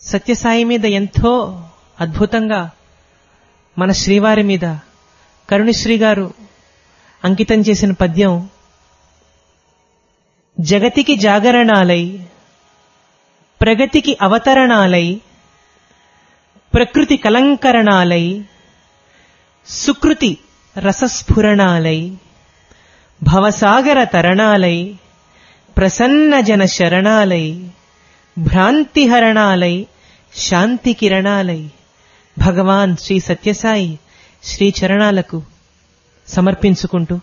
సత్యసాయి మీద ఎంతో అద్భుతంగా మన శ్రీవారి మీద కరుణశ్రీ గారు అంకితం చేసిన పద్యం జగతికి జాగరణాలై ప్రగతికి అవతరణాలై ప్రకృతి కలంకరణాలై సుకృతి రసస్ఫురణాలై భవసాగర తరణాలై ప్రసన్న జన శరణాలై భ్రాంతిహరణాలై శాంతి కిరణాలై భగవాన్ శ్రీ సత్యసాయి శ్రీ చరణాలకు సమర్పించుకుంటూ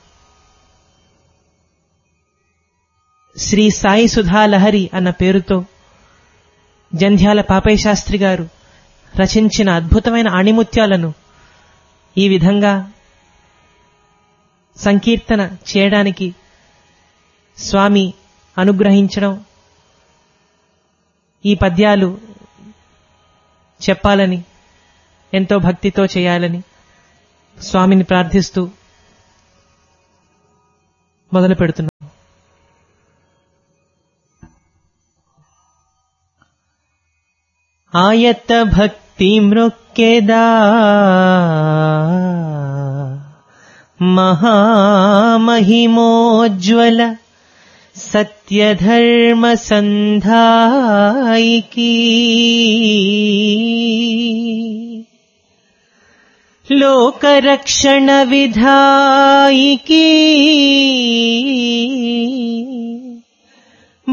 శ్రీ సాయి సుధాలహరి అన్న పేరుతో జంధ్యాల పాపయ్య శాస్త్రి గారు రచించిన అద్భుతమైన ఆణిముత్యాలను ఈ విధంగా సంకీర్తన చేయడానికి స్వామి అనుగ్రహించడం ఈ పద్యాలు చెప్పాలని ఎంతో భక్తితో చేయాలని స్వామిని ప్రార్థిస్తూ మొదలు పెడుతున్నాం ఆయత భక్తి మృక్కెదా మహామహిమోజ్వల సత్యధర్మ సంధాయికి లోకరక్షణ విధాయికి